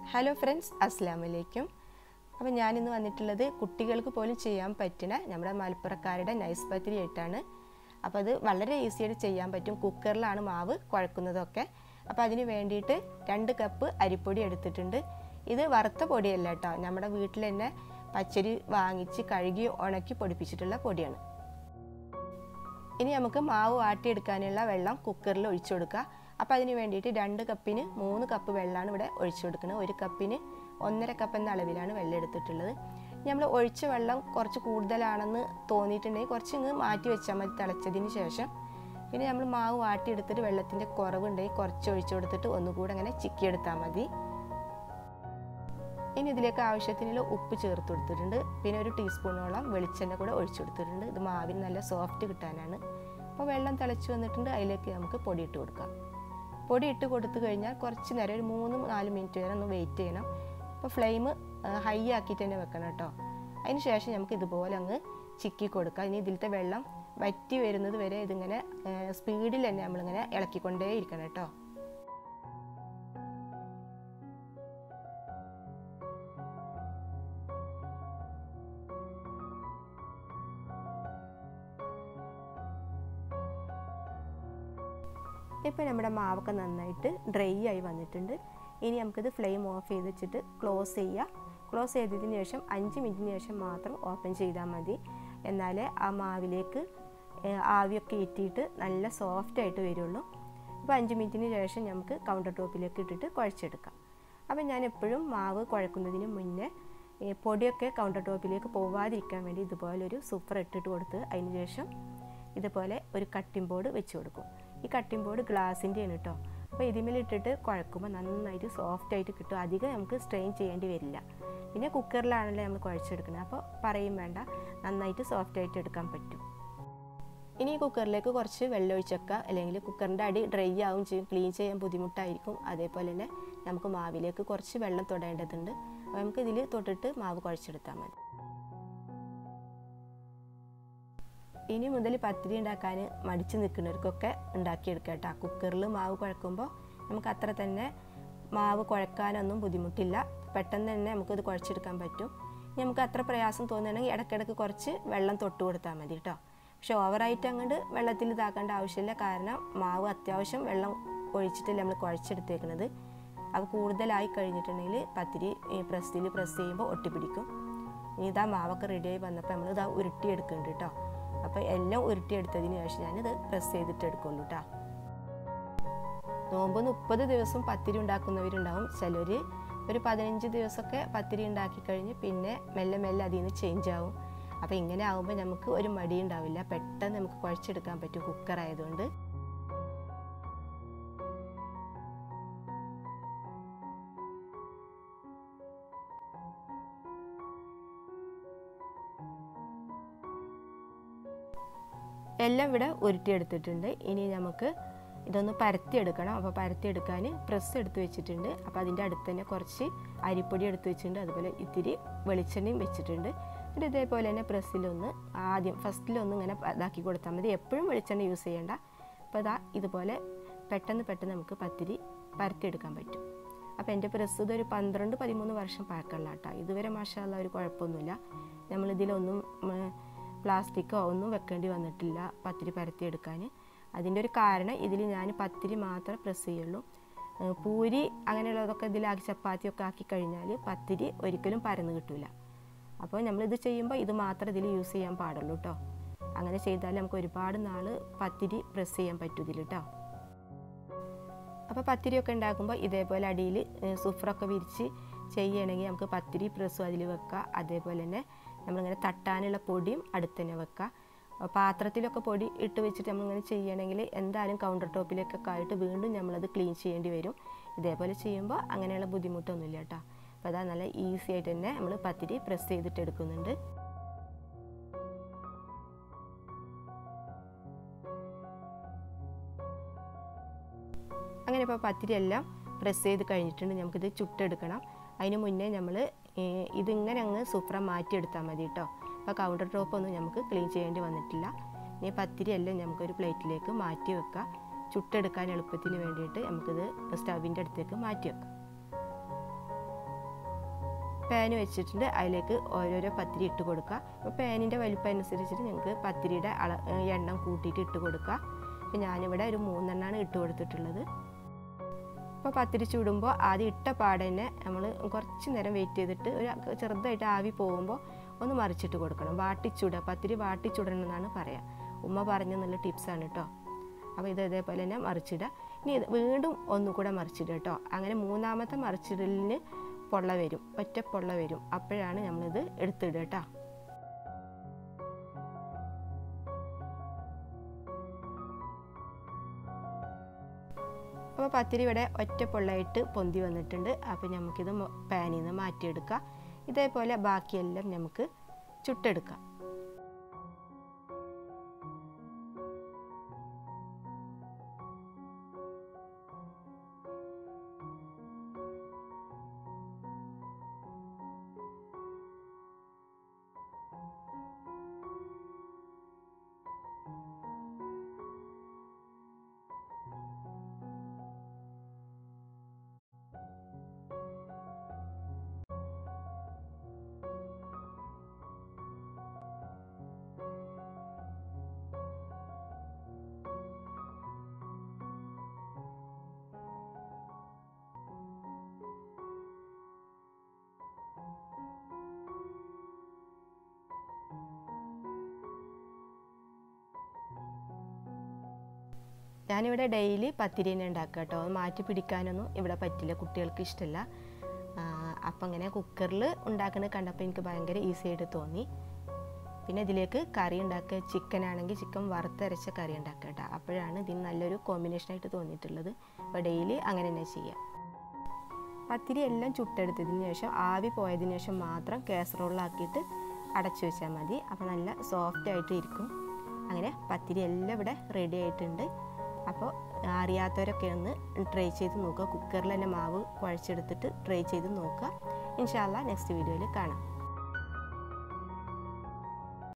hello friends അസ്സാം വലൈക്കും അപ്പോൾ ഞാനിന്ന് വന്നിട്ടുള്ളത് കുട്ടികൾക്ക് പോലും ചെയ്യാൻ പറ്റുന്ന നമ്മുടെ മലപ്പുറക്കാരുടെ നൈസ് പത്തിരി ആയിട്ടാണ് അപ്പോൾ അത് വളരെ ഈസി ആയിട്ട് ചെയ്യാൻ പറ്റും കുക്കറിലാണ് മാവ് കുഴക്കുന്നതൊക്കെ അപ്പോൾ അതിന് വേണ്ടിയിട്ട് രണ്ട് കപ്പ് അരിപ്പൊടി എടുത്തിട്ടുണ്ട് ഇത് വറുത്ത പൊടിയല്ല കേട്ടോ നമ്മുടെ വീട്ടിൽ തന്നെ പച്ചരി വാങ്ങിച്ച് കഴുകി ഉണക്കി പൊടിപ്പിച്ചിട്ടുള്ള പൊടിയാണ് ഇനി നമുക്ക് മാവ് വാട്ടിയെടുക്കാനുള്ള വെള്ളം കുക്കറിൽ ഒഴിച്ചു കൊടുക്കുക അപ്പോൾ അതിന് വേണ്ടിയിട്ട് രണ്ട് കപ്പിന് മൂന്ന് കപ്പ് വെള്ളമാണ് ഇവിടെ ഒഴിച്ചു കൊടുക്കുന്നത് ഒരു കപ്പിന് ഒന്നര കപ്പ് എന്ന അളവിലാണ് വെള്ളം എടുത്തിട്ടുള്ളത് നമ്മൾ ഒഴിച്ച വെള്ളം കുറച്ച് കൂടുതലാണെന്ന് തോന്നിയിട്ടുണ്ടെങ്കിൽ കുറച്ച് ഇങ്ങ് മാറ്റി വെച്ചാൽ മതി തിളച്ചതിന് ശേഷം പിന്നെ നമ്മൾ മാവ് വാട്ടിയെടുത്തിട്ട് വെള്ളത്തിൻ്റെ കുറവുണ്ടെങ്കിൽ കുറച്ച് ഒഴിച്ചു കൊടുത്തിട്ട് ഒന്നുകൂടെ അങ്ങനെ ചിക്കിയെടുത്താൽ മതി ഇനി ഇതിലേക്ക് ആവശ്യത്തിനുള്ള ഉപ്പ് ചേർത്ത് കൊടുത്തിട്ടുണ്ട് പിന്നെ ഒരു ടീസ്പൂണോളം വെളിച്ചെണ്ണ കൂടെ ഒഴിച്ചു കൊടുത്തിട്ടുണ്ട് ഇത് മാവിന് നല്ല സോഫ്റ്റ് കിട്ടാനാണ് അപ്പോൾ വെള്ളം തിളച്ച് വന്നിട്ടുണ്ട് അതിലേക്ക് നമുക്ക് പൊടി ഇട്ട് കൊടുക്കാം പൊടി ഇട്ട് കൊടുത്തു കഴിഞ്ഞാൽ കുറച്ച് നേരം ഒരു മൂന്ന് നാല് മിനിറ്റ് വരെ ഒന്ന് വെയിറ്റ് ചെയ്യണം അപ്പോൾ ഫ്ലെയിം ഹൈ ആക്കിയിട്ട് തന്നെ വെക്കണം കേട്ടോ അതിന് ശേഷം നമുക്ക് ഇതുപോലെ അങ്ങ് ചിക്കി കൊടുക്കാം ഇനി ഇതിലത്തെ വെള്ളം വറ്റി വരുന്നത് വരെ ഇതിങ്ങനെ സ്പീഡിൽ തന്നെ നമ്മളിങ്ങനെ ഇളക്കിക്കൊണ്ടേ ഇരിക്കണം കേട്ടോ ഇപ്പോൾ നമ്മുടെ മാവൊക്കെ നന്നായിട്ട് ഡ്രൈ ആയി വന്നിട്ടുണ്ട് ഇനി നമുക്കിത് ഫ്ലെയിം ഓഫ് ചെയ്ത് വെച്ചിട്ട് ക്ലോസ് ചെയ്യുക ക്ലോസ് ചെയ്തതിന് ശേഷം അഞ്ച് മിനിറ്റിന് ശേഷം മാത്രം ഓപ്പൺ ചെയ്താൽ മതി എന്നാലേ ആ മാവിലേക്ക് ആവിയൊക്കെ ഇറ്റിയിട്ട് നല്ല സോഫ്റ്റ് ആയിട്ട് വരുള്ളൂ അപ്പോൾ അഞ്ച് മിനിറ്റിന് ശേഷം നമുക്ക് കൗണ്ടർ ടോപ്പിലേക്ക് ഇട്ടിട്ട് കുഴച്ചെടുക്കാം അപ്പോൾ ഞാൻ എപ്പോഴും മാവ് കുഴക്കുന്നതിന് മുന്നേ പൊടിയൊക്കെ കൗണ്ടർ ടോപ്പിലേക്ക് പോവാതിരിക്കാൻ വേണ്ടി ഇതുപോലൊരു സൂപ്പർ ഇട്ടിട്ട് കൊടുത്ത് അതിന് ശേഷം ഇതുപോലെ ഒരു കട്ടിംഗ് ബോർഡ് വെച്ച് കൊടുക്കും ഈ കട്ടിംഗ് ബോർഡ് ഗ്ലാസിൻ്റെയാണ് കേട്ടോ അപ്പോൾ ഇതിന്മേൽ ഇട്ടിട്ട് കുഴക്കുമ്പോൾ നന്നായിട്ട് സോഫ്റ്റ് ആയിട്ട് കിട്ടും അധികം നമുക്ക് സ്ട്രെയിൻ ചെയ്യേണ്ടി വരില്ല പിന്നെ കുക്കറിലാണല്ലോ നമ്മൾ കുഴച്ചെടുക്കുന്നത് അപ്പോൾ പറയും വേണ്ട നന്നായിട്ട് സോഫ്റ്റ് ആയിട്ട് എടുക്കാൻ പറ്റും ഇനി ഈ കുക്കറിലേക്ക് കുറച്ച് വെള്ളം ഒഴിച്ചേക്കുക അല്ലെങ്കിൽ കുക്കറിൻ്റെ അടി ഡ്രൈ ആവും ചെയ്യും ക്ലീൻ ചെയ്യാൻ ബുദ്ധിമുട്ടായിരിക്കും അതേപോലെ തന്നെ നമുക്ക് മാവിലേക്ക് കുറച്ച് വെള്ളം തൊടേണ്ടതുണ്ട് അപ്പോൾ നമുക്ക് ഇതിൽ തൊട്ടിട്ട് മാവ് കുഴച്ചെടുത്താൽ മതി ഇനി മുതൽ പത്തിരി ഉണ്ടാക്കാൻ മടിച്ച് നിൽക്കുന്നവർക്കൊക്കെ ഉണ്ടാക്കിയെടുക്കുക കേട്ടോ കുക്കറിൽ മാവ് കുഴക്കുമ്പോൾ നമുക്ക് അത്ര തന്നെ മാവ് കുഴക്കാനൊന്നും ബുദ്ധിമുട്ടില്ല പെട്ടെന്ന് തന്നെ നമുക്കിത് കുഴച്ചെടുക്കാൻ പറ്റും ഇനി നമുക്ക് അത്ര പ്രയാസം തോന്നുകയാണെങ്കിൽ ഇടയ്ക്കിടയ്ക്ക് കുറച്ച് വെള്ളം തൊട്ട് കൊടുത്താൽ മതി കേട്ടോ പക്ഷെ ഓവറായിട്ട് അങ്ങോട്ട് വെള്ളത്തിൽ ഇതാക്കേണ്ട ആവശ്യമില്ല കാരണം മാവ് അത്യാവശ്യം വെള്ളം ഒഴിച്ചിട്ടല്ലേ നമ്മൾ കുഴച്ചെടുത്തേക്കുന്നത് അത് കൂടുതലായി കഴിഞ്ഞിട്ടുണ്ടെങ്കിൽ പത്തിരി പ്രസ്സിൽ പ്രസ് ചെയ്യുമ്പോൾ ഒട്ടിപ്പിടിക്കും ഇനി ഇതാ മാവൊക്കെ റെഡിയായി വന്നപ്പോൾ നമ്മൾ ഇതാ ഉരുട്ടിയെടുക്കുന്നുണ്ട് കേട്ടോ അപ്പോൾ എല്ലാം ഉരുട്ടിയെടുത്തതിന് ശേഷം ഞാനിത് പ്രസ് ചെയ്തിട്ട് എടുക്കുള്ളൂ കേട്ടോ നോമ്പ് മുപ്പത് ദിവസം പത്തിരി ഉണ്ടാക്കുന്നവരുണ്ടാവും ചിലർ ഒരു പതിനഞ്ച് ദിവസമൊക്കെ പത്തിരി ഉണ്ടാക്കി കഴിഞ്ഞ് പിന്നെ മെല്ലെ മെല്ലെ അതിൽ നിന്ന് ചേഞ്ച് ആവും അപ്പോൾ ഇങ്ങനെ ആകുമ്പോൾ നമുക്ക് ഒരു മടി ഉണ്ടാവില്ല പെട്ടെന്ന് നമുക്ക് കുഴച്ചെടുക്കാൻ പറ്റും കുക്കർ ആയതുകൊണ്ട് എല്ലാം ഇവിടെ ഉരുട്ടിയെടുത്തിട്ടുണ്ട് ഇനി നമുക്ക് ഇതൊന്ന് പരത്തിയെടുക്കണം അപ്പോൾ പരത്തിയെടുക്കാൻ പ്രസ് എടുത്ത് വെച്ചിട്ടുണ്ട് അപ്പോൾ അതിൻ്റെ അടുത്ത് തന്നെ കുറച്ച് അരിപ്പൊടി എടുത്ത് വെച്ചിട്ടുണ്ട് അതുപോലെ ഇത്തിരി വെളിച്ചെണ്ണയും വെച്ചിട്ടുണ്ട് എന്നിട്ട് ഇതേപോലെ തന്നെ പ്രസ്സിലൊന്ന് ആദ്യം ഫസ്റ്റിലൊന്ന് ഇങ്ങനെ ഇതാക്കി കൊടുത്താൽ മതി എപ്പോഴും വെളിച്ചെണ്ണ യൂസ് ചെയ്യേണ്ട അപ്പോൾ ഇതാ ഇതുപോലെ പെട്ടെന്ന് പെട്ടെന്ന് നമുക്ക് പത്തിരി പരത്തിയെടുക്കാൻ പറ്റും അപ്പോൾ എൻ്റെ പ്രസ് ഇതൊരു പന്ത്രണ്ട് പതിമൂന്ന് വർഷം പഴക്കമുള്ള കേട്ടോ ഇതുവരെ മാഷാല്ല ഒരു കുഴപ്പമൊന്നുമില്ല നമ്മളിതിലൊന്നും പ്ലാസ്റ്റിക്കോ ഒന്നും വെക്കേണ്ടി വന്നിട്ടില്ല പത്തിരി പരത്തിയെടുക്കാൻ അതിൻ്റെ ഒരു കാരണം ഇതിൽ ഞാൻ പത്തിരി മാത്രമേ പ്രസ് ചെയ്യുള്ളൂ പൂരി അങ്ങനെയുള്ളതൊക്കെ ഇതിലാക്കി ചപ്പാത്തിയൊക്കെ ആക്കി കഴിഞ്ഞാൽ പത്തിരി ഒരിക്കലും പരന്ന് കിട്ടില്ല അപ്പോൾ നമ്മളിത് ചെയ്യുമ്പോൾ ഇത് മാത്രം ഇതിൽ യൂസ് ചെയ്യാൻ പാടുള്ളൂ കേട്ടോ അങ്ങനെ ചെയ്താൽ നമുക്ക് ഒരുപാട് നാൾ പത്തിരി പ്രസ് ചെയ്യാൻ പറ്റും ഇതിൽ കേട്ടോ അപ്പോൾ പത്തിരിയൊക്കെ ഉണ്ടാക്കുമ്പോൾ ഇതേപോലെ അടിയിൽ സുഫറൊക്കെ വിരിച്ച് ചെയ്യണമെങ്കിൽ നമുക്ക് പത്തിരി പ്രസ്സും അതിൽ വെക്കുക അതേപോലെ തന്നെ നമ്മളിങ്ങനെ തട്ടാനുള്ള പൊടിയും അടുത്ത് തന്നെ വെക്കുക പാത്രത്തിലൊക്കെ പൊടി ഇട്ട് വെച്ചിട്ട് നമ്മളിങ്ങനെ ചെയ്യണമെങ്കിൽ എന്തായാലും കൗണ്ടർ ടോപ്പിലേക്കൊക്കെ ആയിട്ട് വീണ്ടും നമ്മളത് ക്ലീൻ ചെയ്യേണ്ടി വരും ഇതേപോലെ ചെയ്യുമ്പോൾ അങ്ങനെയുള്ള ബുദ്ധിമുട്ടൊന്നുമില്ല കേട്ടോ അപ്പോൾ അതാ നല്ല ഈസി ആയിട്ട് തന്നെ നമ്മൾ പത്തിരി പ്രസ് ചെയ്തിട്ട് എടുക്കുന്നുണ്ട് അങ്ങനെ ഇപ്പോൾ പത്തിരി എല്ലാം പ്രസ് ചെയ്ത് കഴിഞ്ഞിട്ടുണ്ട് നമുക്കിത് ചുട്ടെടുക്കണം അതിന് മുന്നേ നമ്മൾ ഇതിങ്ങനെ അങ്ങ് സൂപ്പറ മാറ്റിയെടുത്താൽ മതി കേട്ടോ അപ്പോൾ കൗണ്ടർ ടോപ്പ് ഒന്നും നമുക്ക് ക്ലീൻ ചെയ്യേണ്ടി വന്നിട്ടില്ല ഇനി പത്തിരി എല്ലാം നമുക്കൊരു പ്ലേറ്റിലേക്ക് മാറ്റി വെക്കുക ചുട്ടെടുക്കാൻ എളുപ്പത്തിന് വേണ്ടിയിട്ട് നമുക്കിത് സ്റ്റവിൻ്റെ അടുത്തേക്ക് മാറ്റി വെക്കാം പാൻ വെച്ചിട്ടുണ്ട് അതിലേക്ക് ഓരോരോ പത്തിരി ഇട്ട് കൊടുക്കുക അപ്പോൾ പാനിൻ്റെ വലിപ്പം അനുസരിച്ചിട്ട് നിങ്ങൾക്ക് പത്തിരിയുടെ അള എണ്ണം കൂട്ടിയിട്ട് ഇട്ട് കൊടുക്കുക അപ്പോൾ ഞാനിവിടെ ഒരു മൂന്നെണ്ണമാണ് ഇട്ട് കൊടുത്തിട്ടുള്ളത് അപ്പോൾ പത്തിരി ചൂടുമ്പോൾ ആദ്യം ഇട്ട പാടെ തന്നെ നമ്മൾ കുറച്ച് നേരം വെയിറ്റ് ചെയ്തിട്ട് ഒരു ചെറുതായിട്ട് ആവി പോകുമ്പോൾ ഒന്ന് മറിച്ചിട്ട് കൊടുക്കണം വാട്ടിച്ചുട പത്തിരി വാട്ടിച്ചുടണം എന്നാണ് പറയുക ഉമ്മ പറഞ്ഞ നല്ല ടിപ്സാണ് കേട്ടോ അപ്പോൾ ഇത് ഇതേപോലെ തന്നെ മറിച്ചിടുക ഇനി ഇത് വീണ്ടും ഒന്നുകൂടെ മറിച്ചിടുക കേട്ടോ അങ്ങനെ മൂന്നാമത്തെ മറിച്ചിടലിന് പൊള്ള വരും ഒറ്റ പൊള്ള വരും അപ്പോഴാണ് നമ്മളിത് എടുത്തിടുക കേട്ടോ അപ്പോൾ പത്തിരി ഇവിടെ ഒറ്റ പൊള്ളായിട്ട് പൊന്തി വന്നിട്ടുണ്ട് അപ്പോൾ നമുക്കിത് പാനിൽ നിന്ന് മാറ്റിയെടുക്കാം ഇതേപോലെ ബാക്കിയെല്ലാം നമുക്ക് ചുട്ടെടുക്കാം ഞാനിവിടെ ഡെയിലി പത്തിരി തന്നെ ഉണ്ടാക്കുക കേട്ടോ അത് മാറ്റി പിടിക്കാനൊന്നും ഇവിടെ പറ്റില്ല കുട്ടികൾക്ക് ഇഷ്ടമല്ല അപ്പം അങ്ങനെ കുക്കറിൽ ഉണ്ടാക്കുന്നത് കണ്ടപ്പോൾ എനിക്ക് ഭയങ്കര ഈസി ആയിട്ട് തോന്നി പിന്നെ ഇതിലേക്ക് കറി ഉണ്ടാക്കുക ചിക്കൻ ആണെങ്കിൽ ചിക്കൻ വറുത്തരച്ച കറി ഉണ്ടാക്കുക കേട്ടോ അപ്പോഴാണ് ഇതിന് നല്ലൊരു കോമ്പിനേഷനായിട്ട് തോന്നിയിട്ടുള്ളത് അപ്പോൾ ഡെയിലി അങ്ങനെ തന്നെ ചെയ്യാം പത്തിരി എല്ലാം ചുട്ടെടുത്തതിന് ശേഷം ആവി പോയതിന് ശേഷം മാത്രം കാസറോളിലാക്കിയിട്ട് അടച്ചു വെച്ചാൽ മതി അപ്പോൾ നല്ല സോഫ്റ്റ് ആയിട്ട് ഇരിക്കും അങ്ങനെ പത്തിരി എല്ലാം ഇവിടെ റെഡി ആയിട്ടുണ്ട് അപ്പോൾ അറിയാത്തവരൊക്കെ ഒന്ന് ട്രൈ ചെയ്ത് നോക്കുക കുക്കറിൽ തന്നെ മാവ് കുഴച്ചെടുത്തിട്ട് ട്രൈ ചെയ്ത് നോക്കുക ഇൻഷാല്ല നെക്സ്റ്റ് വീഡിയോയിൽ കാണാം